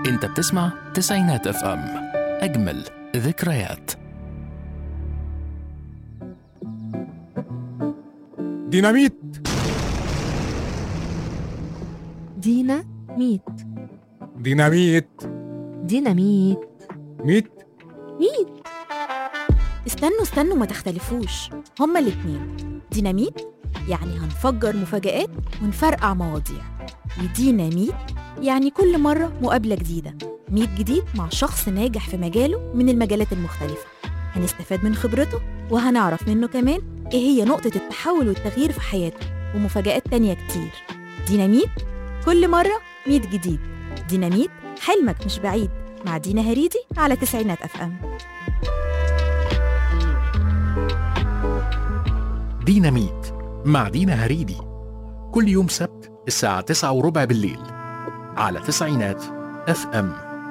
انت بتسمع تسعينات اف ام اجمل ذكريات ديناميت دينا ميت ديناميت ديناميت ميت ميت استنوا استنوا ما تختلفوش هما الاتنين ديناميت يعني هنفجر مفاجآت ونفرقع مواضيع وديناميت يعني كل مرة مقابلة جديدة ميت جديد مع شخص ناجح في مجاله من المجالات المختلفة هنستفاد من خبرته وهنعرف منه كمان ايه هي نقطة التحول والتغيير في حياته ومفاجآت تانية كتير ديناميت كل مرة ميت جديد ديناميت حلمك مش بعيد مع دينا هريدي على تسعينات اف ام ديناميت مع دينا هريدي كل يوم سبت الساعة تسعة وربع بالليل على تسعينات اف ام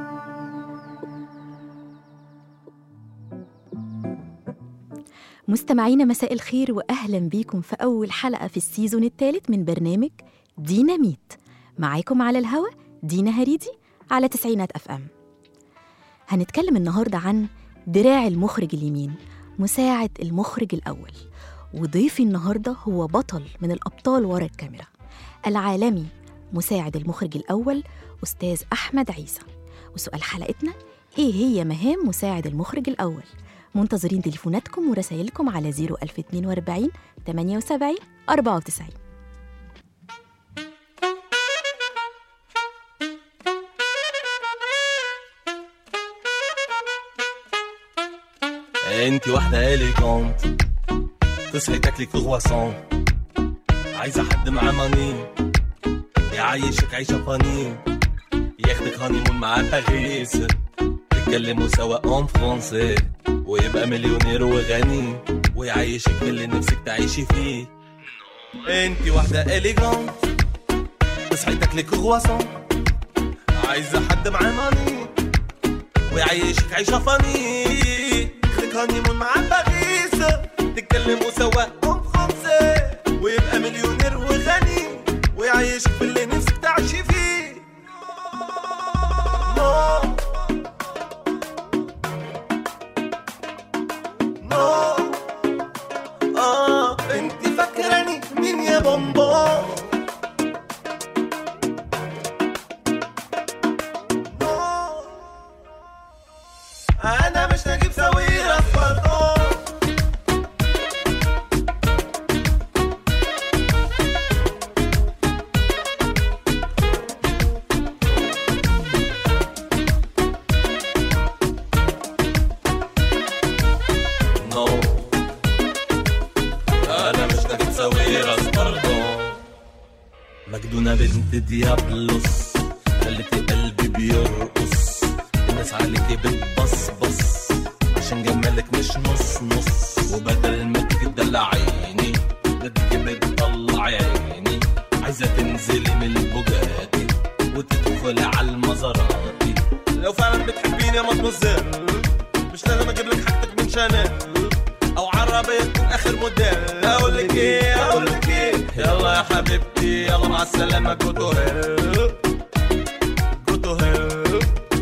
مستمعينا مساء الخير واهلا بيكم في اول حلقه في السيزون الثالث من برنامج ديناميت معاكم على الهوا دينا هريدي على تسعينات اف ام هنتكلم النهارده عن دراع المخرج اليمين مساعد المخرج الاول وضيفي النهارده هو بطل من الابطال ورا الكاميرا العالمي مساعد المخرج الاول استاذ احمد عيسى وسؤال حلقتنا ايه هي مهام مساعد المخرج الاول منتظرين تليفوناتكم ورسائلكم على 01042 78 94 انت واحدة اليجونت تصحي تاكلي كرواسون عايزة حد معاه ماني يعيشك عيشة فاني ياخدك هانيمون معاه باريس تتكلموا سوا اون فرونسي ويبقى مليونير وغني ويعيشك اللي نفسك تعيشي فيه انت واحدة اليجونت تصحي تاكلي كرواسون عايزة حد معاه ماني ويعيشك عيشة فاني ياخدك هانيمون مع باريس تتكلموا سوا اون فرونسي ويبقى مليونير وغني ويعيشك في اللي نفسك تعيشي فيه نو نو اه انت فاكراني مين يا بومبو نو انا مش نجيب ساويرس برضو نو انا مش نجيب ساويرس برضو مجنونة بنت ديابلوس خلتي قلبي بيرقص الناس عليكي بتبصبص عشان جمالك مش نص نص وبدل ما تدلعيني بدك بتطلع عيني عايزة تنزلي من البوجاتي وتدخلي على المزاراتي لو فعلا بتحبيني يا مدموزيل مش لازم اجيب لك حاجتك من شانيل او عربية تكون اخر موديل اقول لك ايه اقول لك ايه يلا يا حبيبتي يلا مع السلامة جو تو هيل جو تو هيل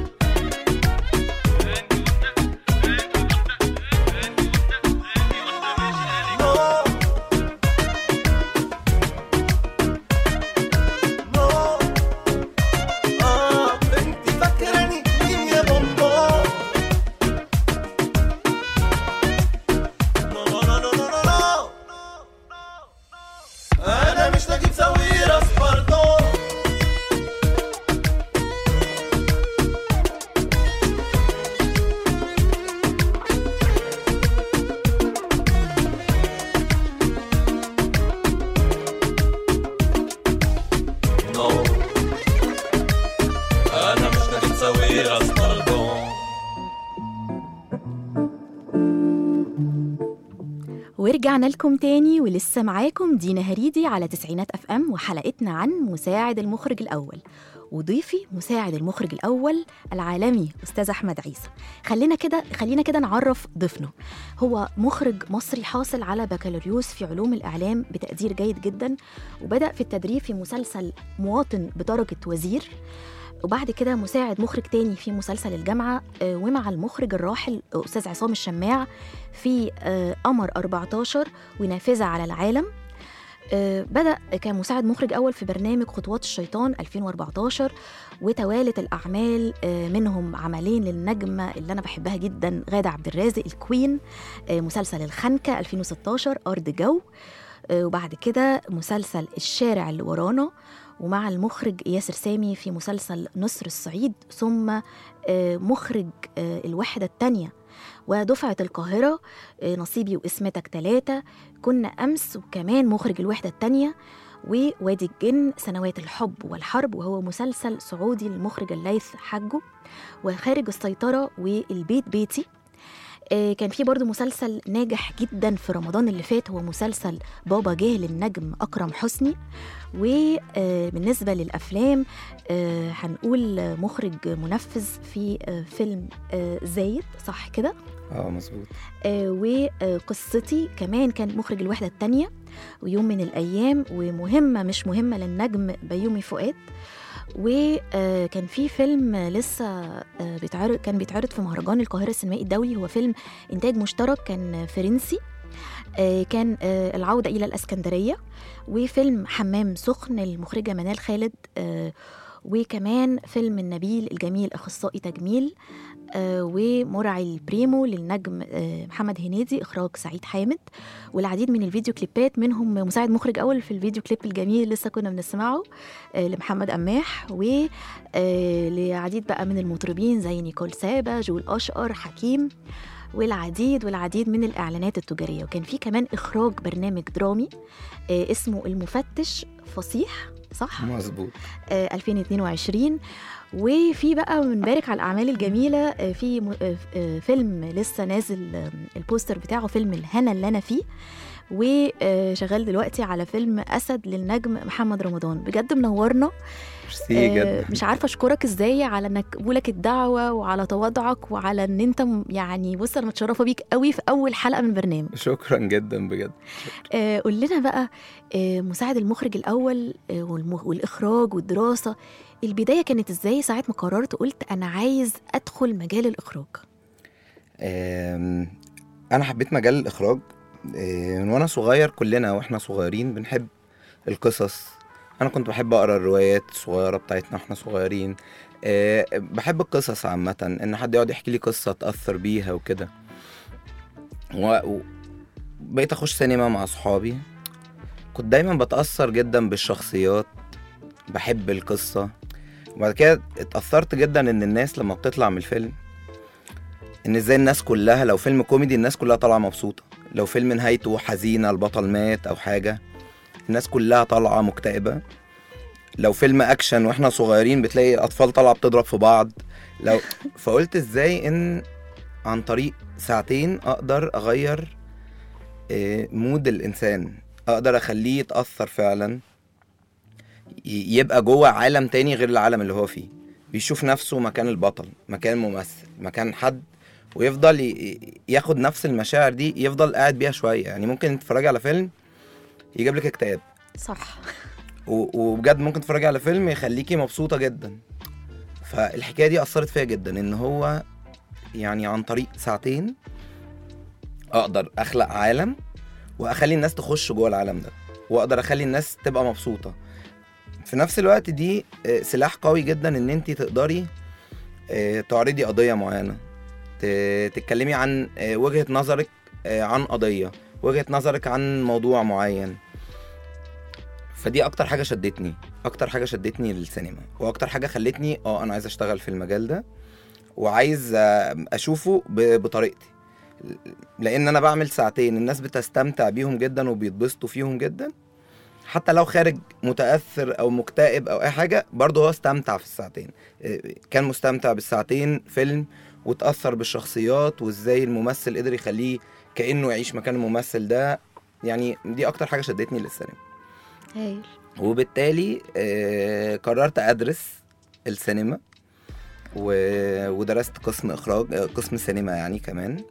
نو نو اه انت فاكراني مين يا بومبو نو نو نو نو نو نو انا مش نجيب ساويرس برضو نو انا مش نجيب ساويرس برضو ورجعنا لكم تاني ولسه معاكم دينا هريدي على تسعينات اف ام وحلقتنا عن مساعد المخرج الاول وضيفي مساعد المخرج الاول العالمي استاذ احمد عيسى خلينا كده خلينا كده نعرف ضيفنا هو مخرج مصري حاصل على بكالوريوس في علوم الاعلام بتقدير جيد جدا وبدا في التدريب في مسلسل مواطن بدرجه وزير وبعد كده مساعد مخرج تاني في مسلسل الجامعة آه، ومع المخرج الراحل أستاذ عصام الشماع في آه، قمر 14 ونافذة على العالم آه، بدأ كمساعد مخرج أول في برنامج خطوات الشيطان 2014 وتوالت الأعمال آه، منهم عملين للنجمة اللي أنا بحبها جدا غادة عبد الرازق الكوين آه، مسلسل الخنكة 2016 أرض جو آه، وبعد كده مسلسل الشارع اللي ورانا ومع المخرج ياسر سامي في مسلسل نصر الصعيد ثم آه، مخرج آه، الوحدة التانية ودفعة القاهرة آه، نصيبي واسمتك ثلاثة كنا أمس وكمان مخرج الوحدة التانية ووادي الجن سنوات الحب والحرب وهو مسلسل سعودي للمخرج الليث حجه وخارج السيطرة والبيت بيتي آه، كان في برضو مسلسل ناجح جدا في رمضان اللي فات هو مسلسل بابا جه للنجم أكرم حسني وبالنسبة للأفلام آه، هنقول آه، مخرج منفذ في آه، فيلم آه، زايد صح كده اه مظبوط آه، وقصتي كمان كان مخرج الوحدة التانية ويوم من الأيام ومهمة مش مهمة للنجم بيومي فؤاد وكان في فيلم لسه آه، بيتعرض كان بيتعرض في مهرجان القاهرة السينمائي الدولي هو فيلم إنتاج مشترك كان فرنسي آه، كان آه، العودة إلى الأسكندرية وفيلم حمام سخن المخرجة منال خالد آه، وكمان فيلم النبيل الجميل أخصائي تجميل آه، ومرعي البريمو للنجم آه، محمد هنيدي إخراج سعيد حامد والعديد من الفيديو كليبات منهم مساعد مخرج أول في الفيديو كليب الجميل لسه كنا بنسمعه آه، لمحمد قماح ولعديد بقى من المطربين زي نيكول سابا جول أشقر حكيم والعديد والعديد من الإعلانات التجارية وكان في كمان إخراج برنامج درامي آه، اسمه المفتش فصيح صح؟ مظبوط آه، 2022 وفي بقى بنبارك على الاعمال الجميله آه، في م- آه، آه، فيلم لسه نازل آه، البوستر بتاعه فيلم الهنا اللي انا فيه وشغال دلوقتي على فيلم اسد للنجم محمد رمضان بجد منورنا ميرسي آه، جدا مش عارفه اشكرك ازاي على انك قبولك الدعوه وعلى تواضعك وعلى ان انت م- يعني بص انا متشرفه بيك قوي في اول حلقه من البرنامج شكرا جدا بجد آه، قول لنا بقى آه، مساعد المخرج الأول آه، والم- والإخراج والدراسة البداية كانت إزاي ساعة ما قررت قلت أنا عايز أدخل مجال الإخراج آم، انا حبيت مجال الاخراج آه، من وانا صغير كلنا واحنا صغيرين بنحب القصص انا كنت بحب اقرا الروايات الصغيره بتاعتنا واحنا صغيرين آه، بحب القصص عامه ان حد يقعد يحكي لي قصه اتاثر بيها وكده و- و- بقيت اخش سينما مع صحابي كنت دايما بتاثر جدا بالشخصيات بحب القصه وبعد كده اتاثرت جدا ان الناس لما بتطلع من الفيلم ان ازاي الناس كلها لو فيلم كوميدي الناس كلها طالعه مبسوطه لو فيلم نهايته حزينه البطل مات او حاجه الناس كلها طالعه مكتئبه لو فيلم اكشن واحنا صغيرين بتلاقي اطفال طالعه بتضرب في بعض لو فقلت ازاي ان عن طريق ساعتين اقدر اغير آه، مود الانسان اقدر اخليه يتاثر فعلا ي- يبقى جوه عالم تاني غير العالم اللي هو فيه بيشوف نفسه مكان البطل مكان ممثل مكان حد ويفضل ي- ياخد نفس المشاعر دي يفضل قاعد بيها شويه يعني ممكن تتفرجي على فيلم يجيب لك اكتئاب صح و- وبجد ممكن تتفرجي على فيلم يخليكي مبسوطه جدا فالحكايه دي اثرت فيا جدا ان هو يعني عن طريق ساعتين اقدر اخلق عالم واخلي الناس تخش جوه العالم ده واقدر اخلي الناس تبقى مبسوطه في نفس الوقت دي آه، سلاح قوي جدا ان انت تقدري آه، تعرضي قضيه معينه ت- تتكلمي عن آه، وجهه نظرك آه، عن قضيه وجهه نظرك عن موضوع معين فدي اكتر حاجه شدتني اكتر حاجه شدتني للسينما واكتر حاجه خلتني اه انا عايز اشتغل في المجال ده وعايز آه، اشوفه ب- بطريقتي لان انا بعمل ساعتين الناس بتستمتع بيهم جدا وبيتبسطوا فيهم جدا حتى لو خارج متاثر او مكتئب او اي حاجه برضه هو استمتع في الساعتين آه، كان مستمتع بالساعتين فيلم وتاثر بالشخصيات وازاي الممثل قدر يخليه كانه يعيش مكان الممثل ده يعني دي اكتر حاجه شدتني للسينما هايل وبالتالي آه، قررت ادرس السينما و- ودرست قسم اخراج آه، قسم سينما يعني كمان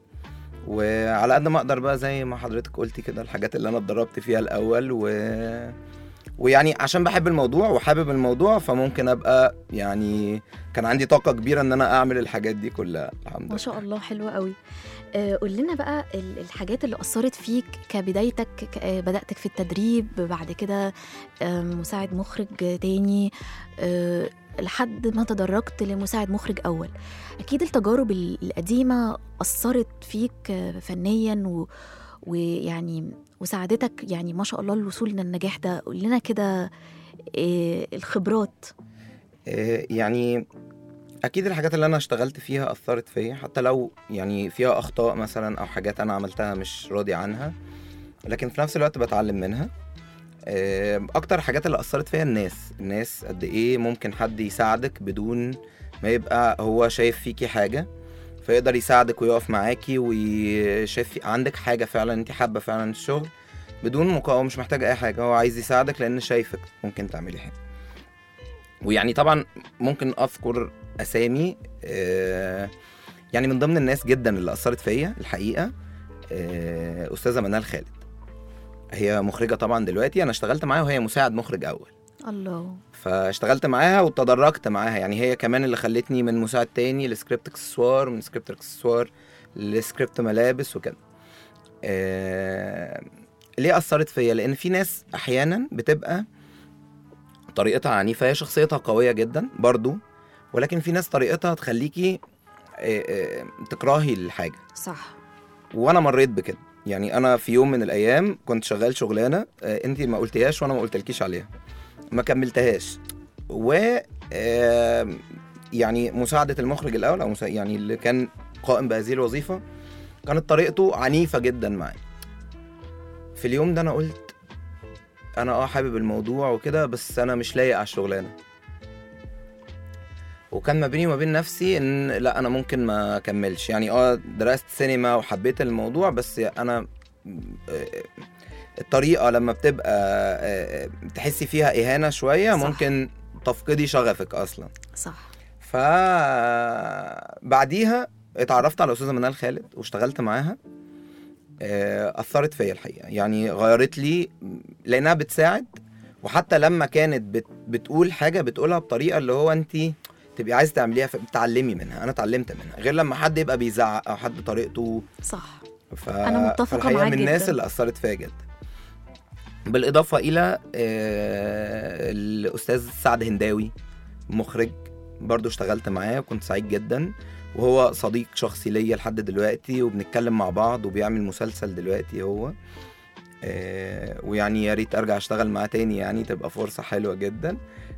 وعلى قد ما اقدر بقى زي ما حضرتك قلتي كده الحاجات اللي انا اتدربت فيها الاول و... ويعني عشان بحب الموضوع وحابب الموضوع فممكن ابقى يعني كان عندي طاقه كبيره ان انا اعمل الحاجات دي كلها الحمد لله ما شاء الله حلوة قوي آه، قول لنا بقى ال- الحاجات اللي أثرت فيك كبدايتك ك- آه، بدأتك في التدريب بعد كده آه، مساعد مخرج تاني آه، لحد ما تدرجت لمساعد مخرج أول أكيد التجارب ال- القديمة أثرت فيك آه، فنيا و ويعني وساعدتك يعني ما شاء الله الوصول للنجاح ده قول لنا كده آه، الخبرات آه، يعني اكيد الحاجات اللي انا اشتغلت فيها اثرت فيا حتى لو يعني فيها اخطاء مثلا او حاجات انا عملتها مش راضي عنها لكن في نفس الوقت بتعلم منها آه، اكتر حاجات اللي اثرت فيا الناس الناس قد ايه ممكن حد يساعدك بدون ما يبقى هو شايف فيكي حاجه فيقدر يساعدك ويقف معاكي وشايف في- عندك حاجه فعلا انت حابه فعلا الشغل بدون مقاومه مش محتاج اي حاجه هو عايز يساعدك لان شايفك ممكن تعملي حاجه ويعني طبعا ممكن اذكر اسامي آه، يعني من ضمن الناس جدا اللي اثرت فيا الحقيقه آه، استاذه منال خالد هي مخرجه طبعا دلوقتي انا اشتغلت معاها وهي مساعد مخرج اول الله فاشتغلت معاها وتدرجت معاها يعني هي كمان اللي خلتني من مساعد تاني لسكريبت اكسسوار من سكريبت اكسسوار لسكريبت ملابس وكده آه... ليه اثرت فيا لان في ناس احيانا بتبقى طريقتها عنيفه هي شخصيتها قويه جدا برضو ولكن في ناس طريقتها تخليكي آه، آه، تكرهي الحاجه صح وانا مريت بكده يعني انا في يوم من الايام كنت شغال شغلانه آه، انت ما قلتيهاش وانا ما قلتلكيش عليها ما كملتهاش و آه، يعني مساعده المخرج الاول او مسا... يعني اللي كان قائم بهذه الوظيفه كانت طريقته عنيفه جدا معايا في اليوم ده انا قلت انا اه حابب الموضوع وكده بس انا مش لايق على الشغلانه وكان ما بيني وما بين نفسي ان لا انا ممكن ما اكملش يعني اه درست سينما وحبيت الموضوع بس انا آه، الطريقه لما بتبقى آه، آه، تحسي فيها اهانه شويه صح. ممكن تفقدي شغفك اصلا صح فبعديها اتعرفت على استاذه منال خالد واشتغلت معاها آه، اثرت فيا الحقيقه يعني غيرت لي لانها بتساعد وحتى لما كانت بت بتقول حاجه بتقولها بطريقه اللي هو انت تبقي عايزه تعمليها فبتعلمي منها انا اتعلمت منها غير لما حد يبقى بيزعق او حد طريقته صح ف... أنا متفقة فالحقيقة معاك من الناس جداً. اللي اثرت فيا جدا بالاضافه الى آه، الاستاذ سعد هنداوي مخرج برضو اشتغلت معاه وكنت سعيد جدا وهو صديق شخصي ليا لحد دلوقتي وبنتكلم مع بعض وبيعمل مسلسل دلوقتي هو آه، ويعني يا ريت ارجع اشتغل معاه تاني يعني تبقى فرصه حلوه جدا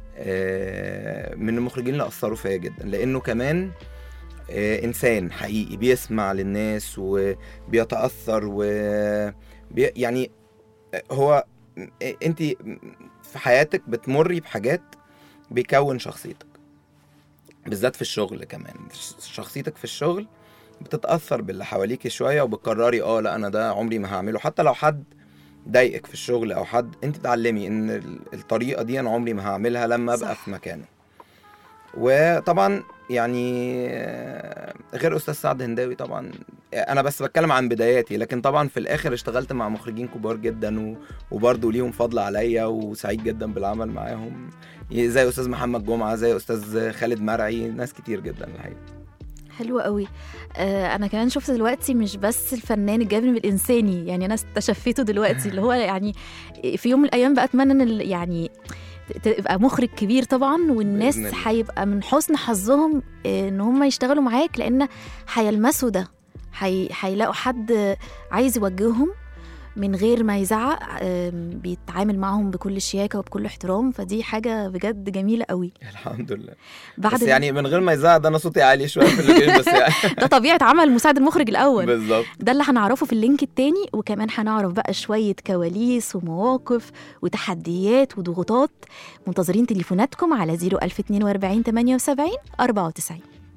آه، من المخرجين اللي اثروا فيا جدا لانه كمان آه، انسان حقيقي بيسمع للناس وبيتاثر و بي يعني هو انت في حياتك بتمري بحاجات بيكون شخصيتك بالذات في الشغل كمان شخصيتك في الشغل بتتاثر باللي حواليك شويه وبتقرري اه لا انا ده عمري ما هعمله حتى لو حد ضايقك في الشغل او حد انت تعلمي ان ال- الطريقه دي انا عمري ما هعملها لما ابقى صح. في مكانه وطبعا يعني آه، غير استاذ سعد هنداوي طبعا انا بس بتكلم عن بداياتي لكن طبعا في الاخر اشتغلت مع مخرجين كبار جدا و... وبرضه ليهم فضل عليا وسعيد جدا بالعمل معاهم زي استاذ محمد جمعه زي استاذ خالد مرعي ناس كتير جدا الحقيقه حلو قوي آه انا كمان شفت دلوقتي مش بس الفنان الجانب الانساني يعني انا استشفيته دلوقتي اللي هو يعني في يوم من الايام بقى اتمنى ان ال- يعني تبقى مخرج كبير طبعا والناس بإذن الله. هيبقى من حسن حظهم آه، ان هم يشتغلوا معاك لان هيلمسوا ده هي- هيلاقوا حد عايز يوجههم من غير ما يزعق آم، بيتعامل معاهم بكل شياكه وبكل احترام فدي حاجه بجد جميله قوي الحمد لله بعد بس ال- يعني من غير ما يزعق ده انا صوتي عالي شويه في اللوكيشن بس يعني ده طبيعه عمل مساعد المخرج الاول بالظبط ده اللي هنعرفه في اللينك التاني وكمان هنعرف بقى شوية كواليس ومواقف وتحديات وضغوطات منتظرين تليفوناتكم على 01042 78 94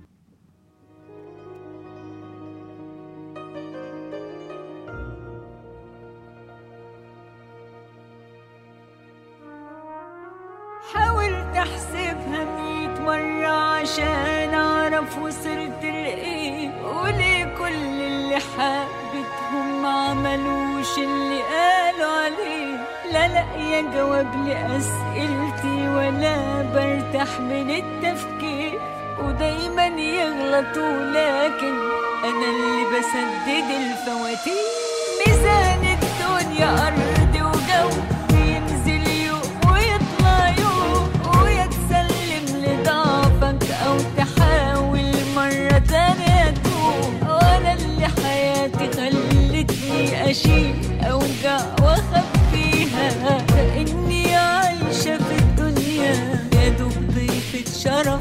حاولت احسبها ميت مرة عشان اعرف وصلت لايه وليه كل اللي حبيته بيتهم ما عملوش اللي قالوا عليه لا لاقية جواب لأسئلتي ولا برتاح من التفكير ودايما يغلطوا لكن أنا اللي بسدد الفواتير ميزان الدنيا أرض وجو بينزل يوم ويطلع يوم ويا تسلم لضعفك أو تحاول مرة تانية تقوم وأنا اللي حياتي خلتني أشيل أوجع وأخبيها كأني عايشة في الدنيا يا دوب ضيفة شرف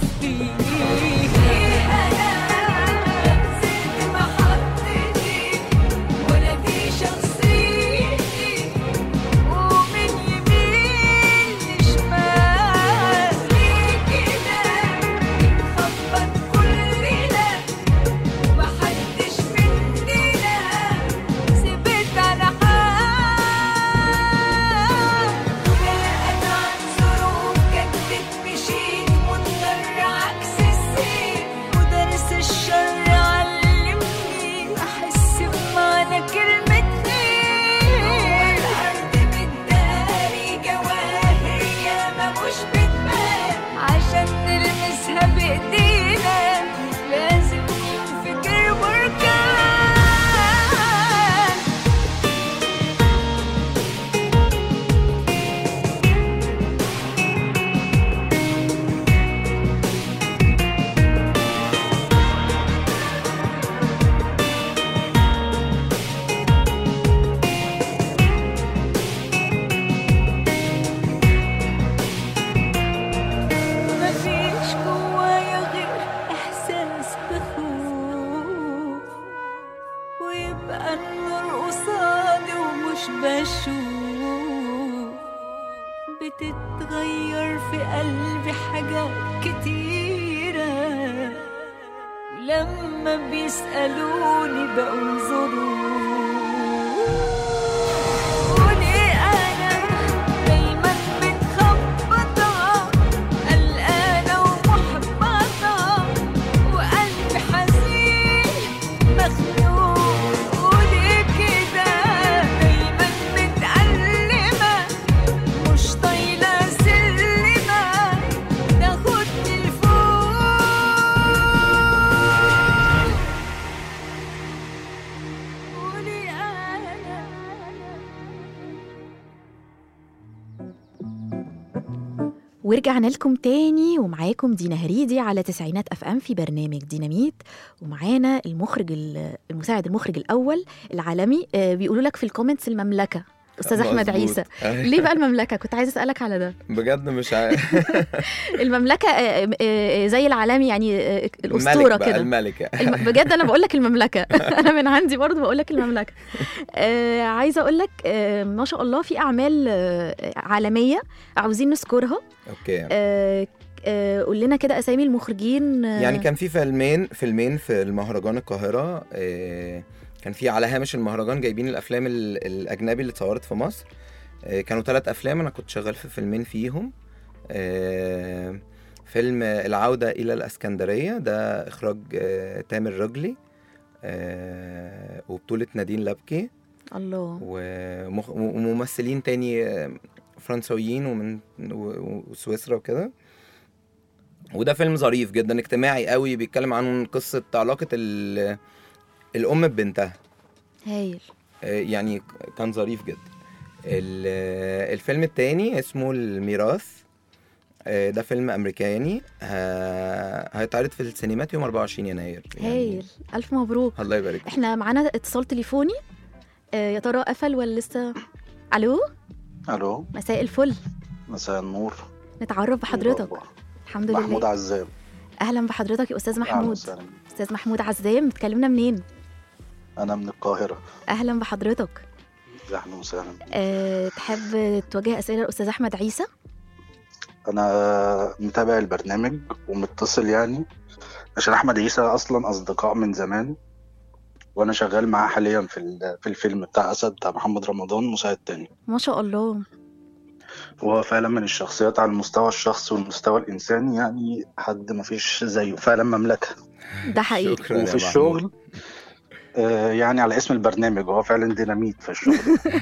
فيها نزلت محطتي ولا في شخصيتي ومن يمين لشمال ليه كده خبط كلنا ومحدش مننا ثبت على حال بقت عن ظروف جدت مشيت مضطر عكس السير ودرس الشر علمني احس بمعنى كلمة خير الارض مداري جواهر ياما مش بتبان عشان نلمسها بايدينا لازم ننفجر بركان مفيش جوايا غير إحساس بخوف ويبقى النور قصادي ومش بشوف بتتغير في قلبي حاجات كتيرة ولما بيسألوني بقول ظروف وليه أنا دايما متخبطة قلقانة ومحبطة وقلبي حزين مخنوق وليه كده دايما متألمة مش طايلة سلمة تاخدني لفوق وليه أنا ورجعنا لكم تاني ومعاكم دينا هريدي على تسعينات اف ام في برنامج ديناميت ومعانا المخرج ال- المساعد المخرج الاول العالمي آه، بيقولوا لك في الكومنتس المملكه استاذ احمد مظبوط. عيسى أيوة. ليه بقى المملكه كنت عايزه اسالك على ده بجد مش عارف المملكه آه، آه، زي العالمي يعني آه، الاسطوره الملك بقى كده الملكة الم... بجد انا بقول لك المملكه انا من عندي برضو بقول لك المملكه آه عايزه اقول لك آه ما شاء الله في اعمال آه عالميه عاوزين نذكرها اوكي آه آه قول لنا كده اسامي المخرجين آه يعني كان في فيلمين فيلمين في المهرجان القاهرة آه، كان في على هامش المهرجان جايبين الأفلام ال- الأجنبي اللي اتصورت في مصر آه، كانوا ثلاث أفلام أنا كنت شغال في فيلمين فيهم آه، فيلم العودة إلى الأسكندرية ده إخراج آه، تامر رجلي آه، وبطولة نادين لبكي الله ومخ- وممثلين تاني آه، فرنسويين ومن و- وسويسرا وكده وده فيلم ظريف جدا اجتماعي قوي بيتكلم عن قصة علاقة ال- الأم ببنتها هايل آه، يعني كان ظريف جدا ال- الفيلم التاني اسمه الميراث آه، ده فيلم أمريكاني ه- هيتعرض في السينمات يوم 24 يناير يعني هايل الف مبروك الله يبارك فيك. احنا معانا اتصال تليفوني آه يا ترى قفل ولا لسه الو الو مساء الفل مساء النور نتعرف بحضرتك الأخبار؟ الحمد محمود لله عزام اهلا بحضرتك يا استاذ أهلا محمود وسهلا. استاذ محمود عزام بتكلمنا منين انا من القاهره اهلا بحضرتك اهلا وسهلا أه تحب توجه اسئله للاستاذ احمد عيسى انا متابع البرنامج ومتصل يعني عشان احمد عيسى اصلا اصدقاء من زمان وانا شغال معاه حاليا في ال- في الفيلم بتاع اسد بتاع محمد رمضان مساعد تاني ما شاء الله وهو فعلا من الشخصيات على المستوى الشخصي والمستوى الانساني يعني حد ما فيش زيه فعلا مملكه ده حقيقي شكرا يا وفي محمود. الشغل آه، يعني على اسم البرنامج هو فعلا ديناميت في الشغل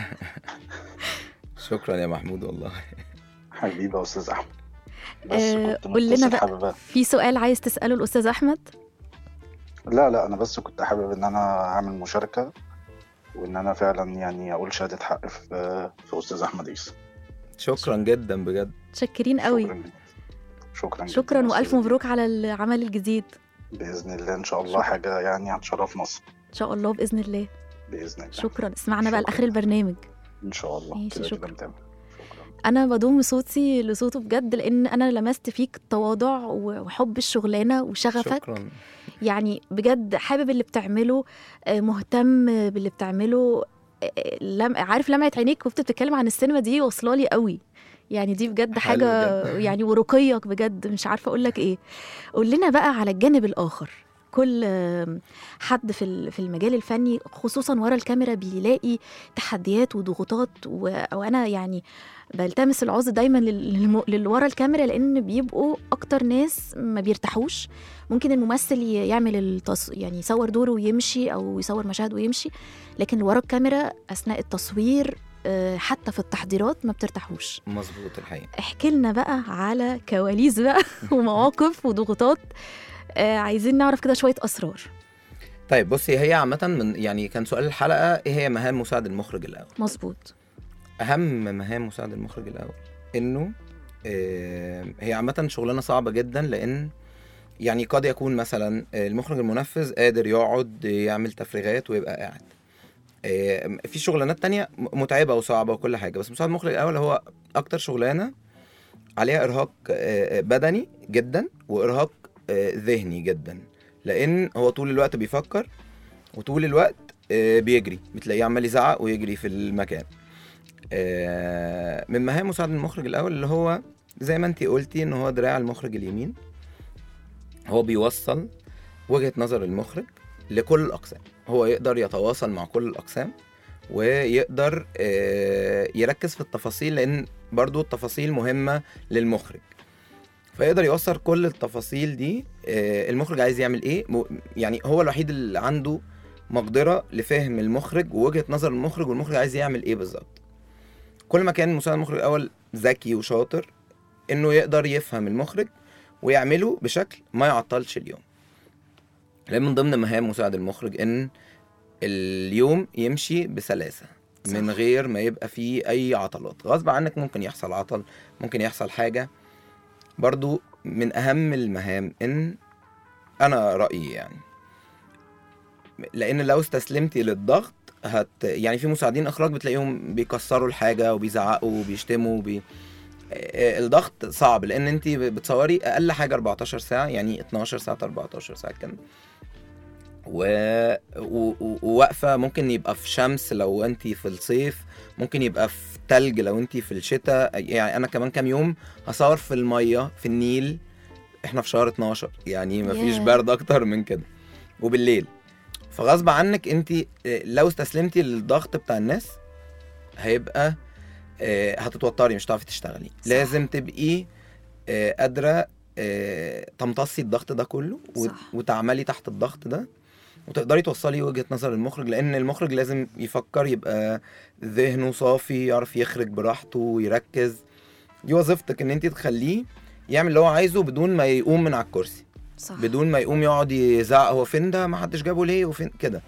شكرا يا محمود والله حبيبي يا استاذ احمد بس آه، كنت قول لنا متصل بقى. حابب في سؤال عايز تساله الاستاذ احمد لا لا انا بس كنت حابب ان انا اعمل مشاركه وان انا فعلا يعني اقول شهاده حق في في استاذ احمد عيسى شكرا جدا بجد متشكرين قوي شكرا جدا. شكرا جداً شكرا يا والف أستاذ. مبروك على العمل الجديد باذن الله ان شاء الله شكراً. حاجه يعني هتشرف مصر ان شاء الله باذن الله باذن الله شكرا اسمعنا بقى شكراً. لاخر البرنامج ان شاء الله ماشي، كده شكراً. كده متابع شكرا انا بضم صوتي لصوته بجد لان انا لمست فيك التواضع وحب الشغلانه وشغفك شكرا يعني بجد حابب اللي بتعمله آه، مهتم باللي بتعمله آه، لم عارف لمعة عينيك وانت بتتكلم عن السينما دي واصله لي قوي يعني دي بجد حلو حاجه جدا. يعني ورقيك بجد مش عارفه اقول لك ايه قول لنا بقى على الجانب الاخر كل آه، حد في ال- في المجال الفني خصوصا ورا الكاميرا بيلاقي تحديات وضغوطات و- وانا يعني بلتمس العذر دايما لل- للم- للي ورا الكاميرا لان بيبقوا اكتر ناس ما بيرتاحوش ممكن الممثل ي- يعمل التص... يعني يصور دوره ويمشي او يصور مشاهد ويمشي لكن اللي ورا الكاميرا اثناء التصوير آه، حتى في التحضيرات ما بترتاحوش مظبوط الحقيقه احكي لنا بقى على كواليس بقى ومواقف وضغوطات آه، عايزين نعرف كده شويه اسرار طيب بصي هي عامه من يعني كان سؤال الحلقه ايه هي مهام مساعد المخرج الاول مظبوط اهم مهام مساعد المخرج الاول انه آه، هي عامه شغلانه صعبه جدا لان يعني قد يكون مثلا المخرج المنفذ قادر يقعد يعمل تفريغات ويبقى قاعد آه، في شغلانات تانية م- متعبة وصعبة وكل حاجة بس مساعد المخرج الأول هو أكتر شغلانة عليها إرهاق آه، بدني جدا وإرهاق آه، ذهني جدا لأن هو طول الوقت بيفكر وطول الوقت آه، بيجري بتلاقيه عمال يزعق ويجري في المكان آه، من مهام مساعد المخرج الأول اللي هو زي ما انتي قلتي ان هو دراع المخرج اليمين هو بيوصل وجهة نظر المخرج لكل الأقسام هو يقدر يتواصل مع كل الأقسام ويقدر آه، يركز في التفاصيل لأن برضو التفاصيل مهمة للمخرج فيقدر يوصل كل التفاصيل دي آه، المخرج عايز يعمل ايه م- يعني هو الوحيد اللي عنده مقدرة لفهم المخرج ووجهة نظر المخرج والمخرج عايز يعمل ايه بالظبط كل ما كان مساعد المخرج الأول ذكي وشاطر انه يقدر يفهم المخرج ويعمله بشكل ما يعطلش اليوم لان من ضمن مهام مساعد المخرج ان اليوم يمشي بسلاسه صح. من غير ما يبقى فيه اي عطلات غصب عنك ممكن يحصل عطل ممكن يحصل حاجه برضو من اهم المهام ان انا رايي يعني لان لو استسلمتي للضغط هت يعني في مساعدين اخراج بتلاقيهم بيكسروا الحاجه وبيزعقوا وبيشتموا وبي... آه، الضغط صعب لان انت بتصوري اقل حاجه 14 ساعه يعني 12 ساعه 14 ساعه كان و... و... و- وواقفه ممكن يبقى في شمس لو انت في الصيف ممكن يبقى في تلج لو انت في الشتاء يعني انا كمان كام يوم هصور في الميه في النيل احنا في شهر 12 يعني مفيش ياه. برد اكتر من كده وبالليل فغصب عنك انت لو استسلمتي للضغط بتاع الناس هيبقى آه، هتتوتري مش هتعرفي تشتغلي صح. لازم تبقي آه، قادره آه، تمتصي الضغط ده كله وت- صح. وتعملي تحت الضغط ده وتقدري توصلي وجهه نظر المخرج لان المخرج لازم يفكر يبقى ذهنه صافي يعرف يخرج براحته ويركز دي وظيفتك ان انت تخليه يعمل اللي هو عايزه بدون ما يقوم من على الكرسي صح بدون ما يقوم يقعد يزعق هو فين ده ما حدش جابه ليه وفين كده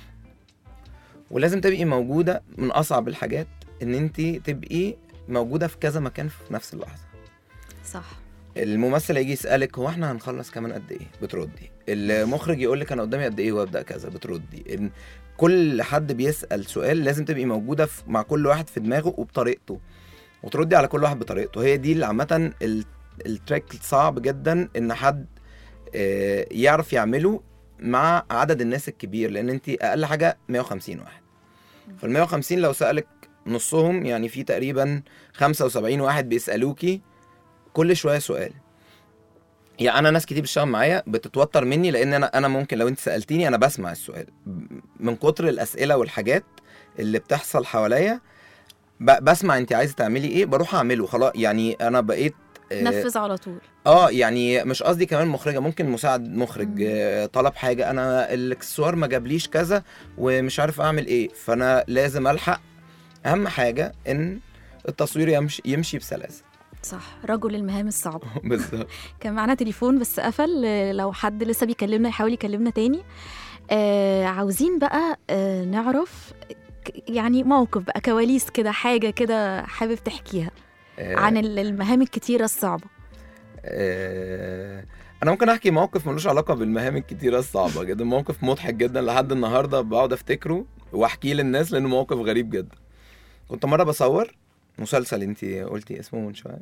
ولازم تبقي موجوده من اصعب الحاجات ان انت تبقي موجوده في كذا مكان في نفس اللحظه صح الممثل هيجي يسالك هو احنا هنخلص كمان قد ايه بتردي المخرج يقول لك انا قدامي قد ايه وابدا كذا بتردي إن كل حد بيسال سؤال لازم تبقي موجوده في مع كل واحد في دماغه وبطريقته وتردي على كل واحد بطريقته هي دي اللي عامه ال- التريك صعب جدا ان حد آه، يعرف يعمله مع عدد الناس الكبير لان انت اقل حاجه 150 واحد فال 150 لو سالك نصهم يعني في تقريبا 75 واحد بيسالوكي كل شويه سؤال يعني انا ناس كتير بتشتغل معايا بتتوتر مني لان انا انا ممكن لو انت سالتيني انا بسمع السؤال من كتر الاسئله والحاجات اللي بتحصل حواليا ب- بسمع انت عايزه تعملي ايه بروح اعمله خلاص يعني انا بقيت آه، نفذ على طول اه يعني مش قصدي كمان مخرجه ممكن مساعد مخرج مم. آه، طلب حاجه انا الاكسسوار ما جابليش كذا ومش عارف اعمل ايه فانا لازم الحق اهم حاجه ان التصوير يمشي يمشي بسلاسه صح رجل المهام الصعبة بالظبط كان معانا تليفون بس قفل آه، لو حد لسه بيكلمنا يحاول يكلمنا تاني آه عاوزين بقى آه نعرف ك- يعني موقف بقى كواليس كده حاجة كده حابب تحكيها آه، عن ال- المهام الكتيرة الصعبة آه، انا ممكن احكي موقف ملوش علاقه بالمهام الكتيره الصعبه جدا موقف مضحك جدا لحد النهارده بقعد افتكره واحكيه للناس لانه موقف غريب جدا كنت مره بصور مسلسل انت قلتي اسمه من شويه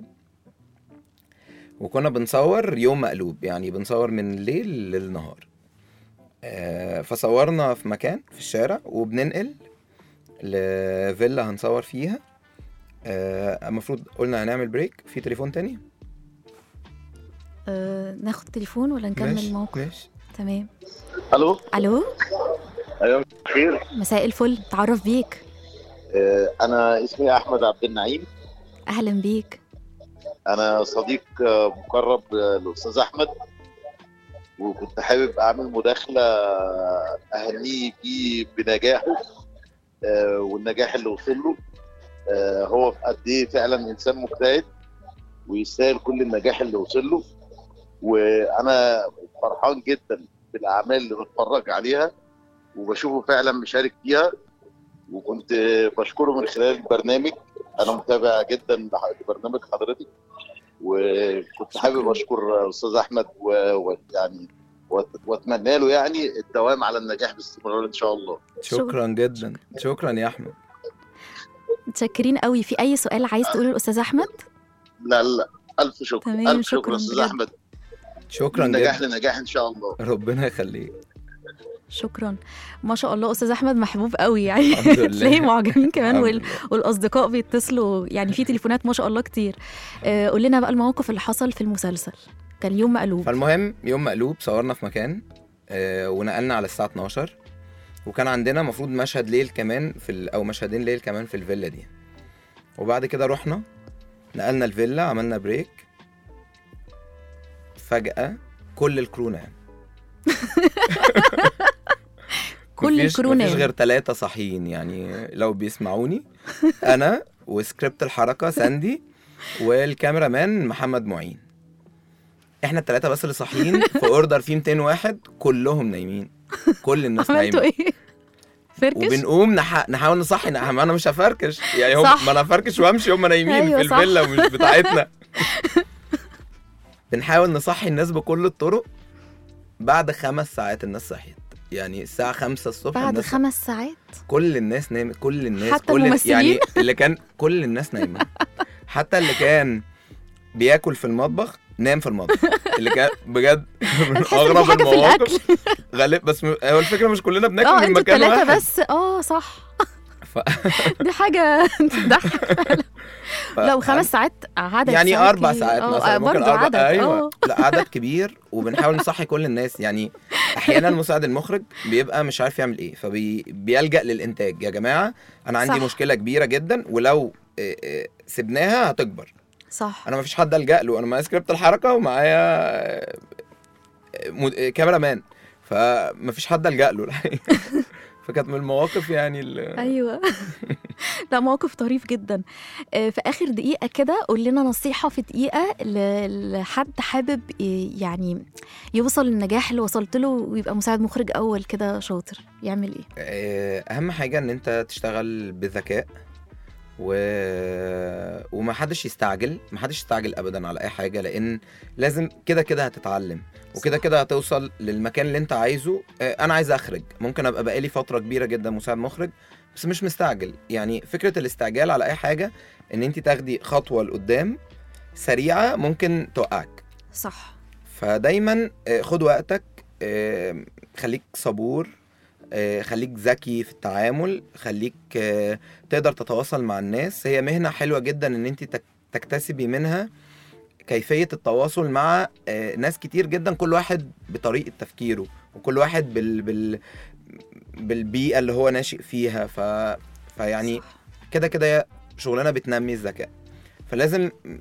وكنا بنصور يوم مقلوب يعني بنصور من الليل للنهار آه، فصورنا في مكان في الشارع وبننقل لفيلا هنصور فيها آه، المفروض قلنا هنعمل بريك في تليفون تاني آه ناخد تليفون ولا نكمل ماشي، الموقف ماشي تمام الو الو ايوه خير مساء الفل تعرف بيك آه، انا اسمي احمد عبد النعيم اهلا بيك انا صديق آه، مقرب آه، للاستاذ احمد وكنت حابب اعمل مداخله اهنيه بيه بنجاحه آه، والنجاح اللي وصل له آه، هو قد ايه فعلا انسان مجتهد ويستاهل كل النجاح اللي وصل له وانا فرحان جدا بالاعمال اللي بتفرج عليها وبشوفه فعلا مشارك فيها وكنت بشكره من خلال البرنامج انا متابع جدا لبرنامج حضرتك وكنت حابب اشكر استاذ احمد و- ويعني وأت- واتمنى له يعني الدوام على النجاح باستمرار ان شاء الله شكرا جدا شكرا يا احمد متشكرين قوي في اي سؤال عايز تقوله للاستاذ احمد لا لا الف شكر تمام، الف شكراً شكر استاذ بجد. احمد شكرا من نجاح جدا لنجاح ان شاء الله ربنا يخليك شكرا ما شاء الله استاذ احمد محبوب قوي يعني الحمد لله. تلاقي معجبين كمان الحمد وال... لله. والاصدقاء بيتصلوا يعني في تليفونات ما شاء الله كتير آه قول لنا بقى الموقف اللي حصل في المسلسل كان يوم مقلوب فالمهم يوم مقلوب صورنا في مكان آه، ونقلنا على الساعه 12 وكان عندنا المفروض مشهد ليل كمان في ال... او مشهدين ليل كمان في الفيلا دي وبعد كده رحنا نقلنا الفيلا عملنا بريك فجأة كل الكرو نام كل مفيش- الكرو مفيش نام. غير ثلاثة صاحيين يعني لو بيسمعوني أنا وسكريبت الحركة ساندي والكاميرا مان محمد معين احنا الثلاثة بس اللي صاحيين في اوردر فيه 200 واحد كلهم نايمين كل الناس عملتوا نايمة ايه فركش وبنقوم نح... نحاول نصحي نح... ما انا مش هفركش يعني هم صح. ما انا افركش وامشي هم نايمين أيوة في صح. الفيلا مش بتاعتنا بنحاول نصحي الناس بكل الطرق بعد خمس ساعات الناس صحيت يعني الساعة خمسة الصبح بعد الناس خمس ساعات كل الناس نامت كل الناس حتى كل الممثلين؟ يعني اللي كان كل الناس نايمة حتى اللي كان بياكل في المطبخ نام في المطبخ اللي كان بجد من أنا حاسة إن في اغرب حاجة في المواقف غالب بس م... هو الفكره مش كلنا بناكل اه من انتوا مكان الثلاثة واحد بس اه صح ف... دي حاجة تضحك ف... لو خمس ساعات عدد يعني ساعات اربع كبير. ساعات اه، مثلا آه، ممكن برضو اربع عدد ايوه اه. لا عدد كبير وبنحاول نصحي كل الناس يعني احيانا مساعد المخرج بيبقى مش عارف يعمل ايه فبيلجأ للانتاج يا جماعه انا عندي صح. مشكله كبيره جدا ولو آه، آه، سبناها هتكبر صح انا ما فيش حد الجا له انا معايا سكريبت الحركه ومعايا آه، مد- آه، كاميرا مان فما فيش حد الجا له الحقيقة. فكانت من المواقف يعني ال- ايوه لا موقف طريف جدا آه، في اخر دقيقه كده قول لنا نصيحه في دقيقه ل- لحد حابب ي- يعني يوصل للنجاح اللي وصلت له ويبقى مساعد مخرج اول كده شاطر يعمل ايه آه، اهم حاجه ان انت تشتغل بذكاء و... وما حدش يستعجل ما حدش يستعجل ابدا على اي حاجه لان لازم كده كده هتتعلم وكده كده هتوصل للمكان اللي انت عايزه آه، انا عايز اخرج ممكن ابقى بقالي فتره كبيره جدا مساعد مخرج بس مش مستعجل يعني فكره الاستعجال على اي حاجه ان انت تاخدي خطوه لقدام سريعه ممكن توقعك صح فدايما آه، خد وقتك آه، خليك صبور آه، خليك ذكي في التعامل خليك آه، تقدر تتواصل مع الناس هي مهنة حلوة جدا ان انت تك- تكتسبي منها كيفية التواصل مع آه، ناس كتير جدا كل واحد بطريقة تفكيره وكل واحد بال... بال... بالبيئة اللي هو ناشئ فيها ف... فيعني صح. كده كده شغلانة بتنمي الذكاء فلازم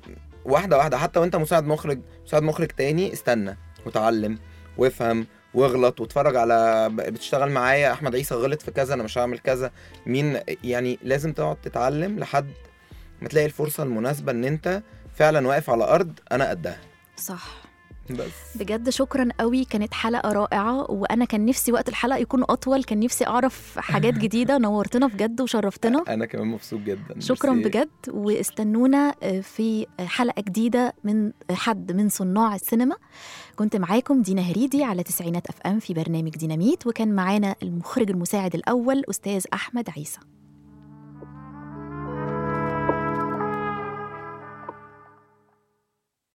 واحده واحده حتى وانت مساعد مخرج مساعد مخرج تاني استنى وتعلم وافهم واغلط واتفرج على بتشتغل معايا احمد عيسى غلط في كذا انا مش هعمل كذا مين يعني لازم تقعد تتعلم لحد ما تلاقي الفرصه المناسبه ان انت فعلا واقف على ارض انا قدها صح بس بجد شكرا قوي كانت حلقه رائعه وانا كان نفسي وقت الحلقه يكون اطول كان نفسي اعرف حاجات جديده نورتنا بجد وشرفتنا انا كمان مبسوط جدا شكرا ميرسي. بجد واستنونا في حلقه جديده من حد من صناع السينما كنت معاكم دينا هريدي على تسعينات اف ام في برنامج ديناميت وكان معانا المخرج المساعد الاول استاذ احمد عيسى